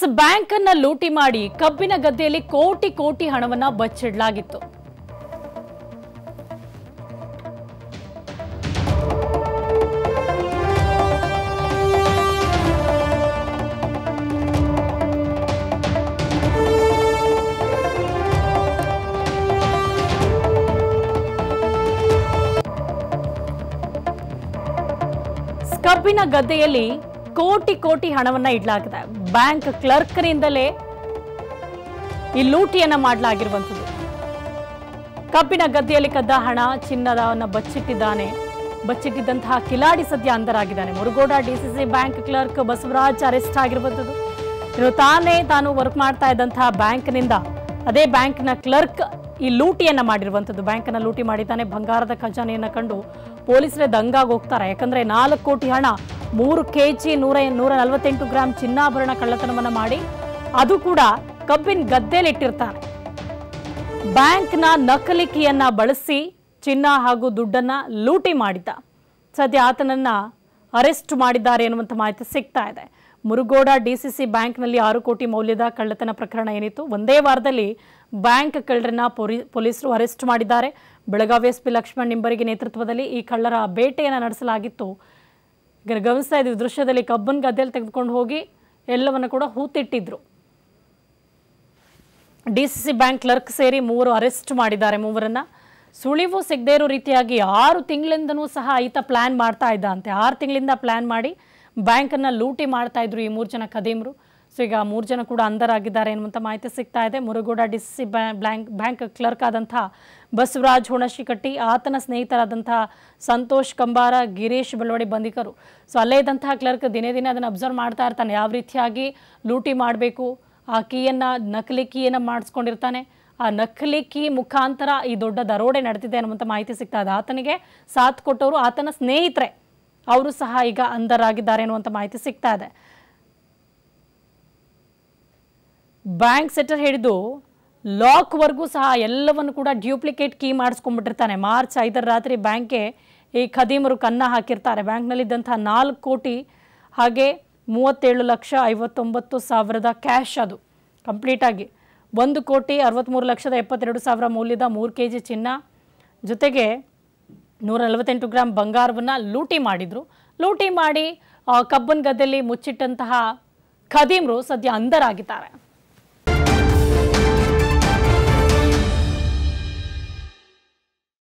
S bank ಅನ್ನ ಲೂಟಿ ಮಾಡಿ ಕಬ್ಬಿನ ಗದ್ದೆಯಲ್ಲಿ ಕೋಟಿ ಕೋಟಿ ಹಣವನ್ನ ಬಚ್ಚಿಡಲಾಗಿತ್ತು ಕಬ್ಬಿನ ಗದ್ದೆಯಲ್ಲಿ ಕೋಟಿ ಕೋಟಿ ಹಣವನ್ನ ಇಡಲಾಗಿದೆ ಬ್ಯಾಂಕ್ ಕ್ಲರ್ಕ್ನಿಂದಲೇ ಈ ಲೂಟಿಯನ್ನ ಮಾಡಲಾಗಿರುವಂಥದ್ದು ಕಬ್ಬಿನ ಗದ್ದೆಯಲ್ಲಿ ಕದ್ದ ಹಣ ಚಿನ್ನದವನ್ನ ಬಚ್ಚಿಟ್ಟಿದ್ದಾನೆ ಬಚ್ಚಿಟ್ಟಿದ್ದಂತಹ ಕಿಲಾಡಿ ಸದ್ಯ ಅಂಧರಾಗಿದ್ದಾನೆ Murugod DCC bank clerk Basavaraj arrest ಆಗಿರುವಂಥದ್ದು ಇನ್ನು ತಾನೇ ತಾನು ವರ್ಕ್ ಮಾಡ್ತಾ ಇದ್ದಂತಹ ಬ್ಯಾಂಕ್ನಿಂದ ಅದೇ ಬ್ಯಾಂಕ್ನ ಕ್ಲರ್ಕ್ ಈ ಲೂಟಿಯನ್ನ ಮಾಡಿರುವಂಥದ್ದು ಬ್ಯಾಂಕನ್ನ ಲೂಟಿ ಮಾಡಿದ್ದಾನೆ ಬಂಗಾರದ ಖಜಾನೆಯನ್ನ ಕಂಡು ಪೊಲೀಸರೇ ದಂಗಾಗಿ ಹೋಗ್ತಾರೆ ಯಾಕಂದ್ರೆ ನಾಲ್ಕು ಕೋಟಿ ಹಣ ಮೂರು ಕೆ ಜಿ ನೂರ ನೂರ ನಲವತ್ತೆಂಟು ಗ್ರಾಂ ಚಿನ್ನಾಭರಣ ಕಳ್ಳತನವನ್ನ ಮಾಡಿ ಅದು ಕೂಡ ಕಬ್ಬಿನ ಗದ್ದೆಯಲ್ಲಿ ಇಟ್ಟಿರ್ತಾನೆ ಬ್ಯಾಂಕ್ನ ನಕಲಿ ಕೀಯನ್ನ ಬಳಸಿ ಚಿನ್ನ ಹಾಗೂ ದುಡ್ಡನ್ನ ಲೂಟಿ ಮಾಡಿದ್ದ ಸದ್ಯ ಆತನನ್ನ ಅರೆಸ್ಟ್ ಮಾಡಿದ್ದಾರೆ ಎನ್ನುವಂಥ ಮಾಹಿತಿ ಸಿಗ್ತಾ ಇದೆ ಮುರುಗೋಡ ಡಿಸಿಸಿ ಬ್ಯಾಂಕ್ನಲ್ಲಿ ಆರು ಕೋಟಿ ಮೌಲ್ಯದ ಕಳ್ಳತನ ಪ್ರಕರಣ ಏನಿತ್ತು ಒಂದೇ ವಾರದಲ್ಲಿ ಬ್ಯಾಂಕ್ ಕಳ್ಳರನ್ನ ಪೊರಿ- ಪೊಲೀಸರು ಅರೆಸ್ಟ್ ಮಾಡಿದ್ದಾರೆ ಬೆಳಗಾವಿ ಎಸ್ ಪಿ ಲಕ್ಷ್ಮಣ್ ನಿಂಬರಿಗೆ ನೇತೃತ್ವದಲ್ಲಿ ಈ ಕಳ್ಳರ ಬೇಟೆಯನ್ನು ನಡೆಸಲಾಗಿತ್ತು ಈಗ ಗಮನಿಸ್ತಾ ಇದ್ದೀವಿ ದೃಶ್ಯದಲ್ಲಿ ಕಬ್ಬನ್ ಗದ್ದೆಯಲ್ಲಿ ತೆಗೆದುಕೊಂಡು ಹೋಗಿ ಎಲ್ಲವನ್ನು ಕೂಡ ಹೂತಿಟ್ಟಿದ್ರು ಡಿಸಿಸಿ ಬ್ಯಾಂಕ್ ಕ್ಲರ್ಕ್ ಸೇರಿ ಮೂವರು ಅರೆಸ್ಟ್ ಮಾಡಿದ್ದಾರೆ ಮೂವರನ್ನ ಸುಳಿವು ಸಿಗದೇ ಇರೋ ರೀತಿಯಾಗಿ ಆರು ತಿಂಗಳಿಂದನೂ ಸಹ ಈತ ಪ್ಲಾನ್ ಮಾಡ್ತಾ ಇದ್ದ ಅಂತೆ ಆರು ತಿಂಗಳಿಂದ ಪ್ಲಾನ್ ಮಾಡಿ ಬ್ಯಾಂಕನ್ನ ಲೂಟಿ ಮಾಡ್ತಾ ಇದ್ರು ಈ ಮೂರು ಜನ ಖದೀಮರು ಸೊ ಈಗ ಮೂರು ಜನ ಕೂಡ ಅಂಧರಾಗಿದ್ದಾರೆ ಎನ್ನುವಂಥ ಮಾಹಿತಿ ಸಿಗ್ತಾ ಇದೆ Murugod DCC bank bank clerk ಆದಂಥ ಬಸವರಾಜ್ ಹುಣಶಿಕಟ್ಟಿ ಆತನ ಸ್ನೇಹಿತರಾದಂಥ ಸಂತೋಷ್ ಕಂಬಾರ ಗಿರೀಶ್ ಬೆಳವಡಿ ಬಂದಿಕರು ಸೊ ಅಲ್ಲೇ ಇದ್ದಂತಹ ಕ್ಲರ್ಕ್ ದಿನೇ ದಿನೇ ಅದನ್ನು ಅಬ್ಸರ್ವ್ ಮಾಡ್ತಾ ಇರ್ತಾನೆ ಯಾವ ರೀತಿಯಾಗಿ ಲೂಟಿ ಮಾಡಬೇಕು ಆ ಕೀಯನ್ನು ನಕಲಿ ಕೀಯನ್ನು ಮಾಡಿಸ್ಕೊಂಡಿರ್ತಾನೆ ಆ ನಕಲಿ ಕೀ ಮುಖಾಂತರ ಈ ದೊಡ್ಡ ದರೋಡೆ ನಡೆದಿದೆ ಅನ್ನುವಂಥ ಮಾಹಿತಿ ಸಿಗ್ತಾ ಇದೆ ಆತನಿಗೆ ಸಾಥ್ ಕೊಟ್ಟವರು ಆತನ ಸ್ನೇಹಿತರೆ ಅವರು ಸಹ ಈಗ ಅಂಧರಾಗಿದ್ದಾರೆ ಅನ್ನುವಂಥ ಮಾಹಿತಿ ಸಿಗ್ತಾ ಇದೆ ಬ್ಯಾಂಕ್ ಸೆಟರ್ ಹಿಡಿದು ಲಾಕ್ವರೆಗೂ ಸಹ ಎಲ್ಲವನ್ನು ಕೂಡ ಡ್ಯೂಪ್ಲಿಕೇಟ್ ಕೀ ಮಾಡಿಸ್ಕೊಂಡ್ಬಿಟ್ಟಿರ್ತಾನೆ ಮಾರ್ಚ್ ಐದರ ರಾತ್ರಿ ಬ್ಯಾಂಕ್ಗೆ ಈ ಖದೀಮರು ಕನ್ನ ಹಾಕಿರ್ತಾರೆ ಬ್ಯಾಂಕ್ನಲ್ಲಿದ್ದಂಥ ನಾಲ್ಕು ಕೋಟಿ ಹಾಗೆ ಮೂವತ್ತೇಳು ಲಕ್ಷ ಐವತ್ತೊಂಬತ್ತು ಸಾವಿರದ ಕ್ಯಾಶ್ ಅದು ಕಂಪ್ಲೀಟಾಗಿ ಒಂದು ಕೋಟಿ ಅರವತ್ತ್ಮೂರು ಲಕ್ಷದ ಎಪ್ಪತ್ತೆರಡು ಸಾವಿರ ಮೌಲ್ಯದ ಮೂರು ಕೆ ಜಿ ಚಿನ್ನ ಜೊತೆಗೆ ನೂರ ನಲವತ್ತೆಂಟು ಗ್ರಾಂ ಬಂಗಾರವನ್ನು ಲೂಟಿ ಮಾಡಿದರು ಲೂಟಿ ಮಾಡಿ ಆ, ಕಬ್ಬನ್ ಗದ್ದೆಯಲ್ಲಿ ಮುಚ್ಚಿಟ್ಟಂತಹ ಖದೀಮರು ಸದ್ಯ ಅಂಧರಾಗಿದ್ದಾರೆ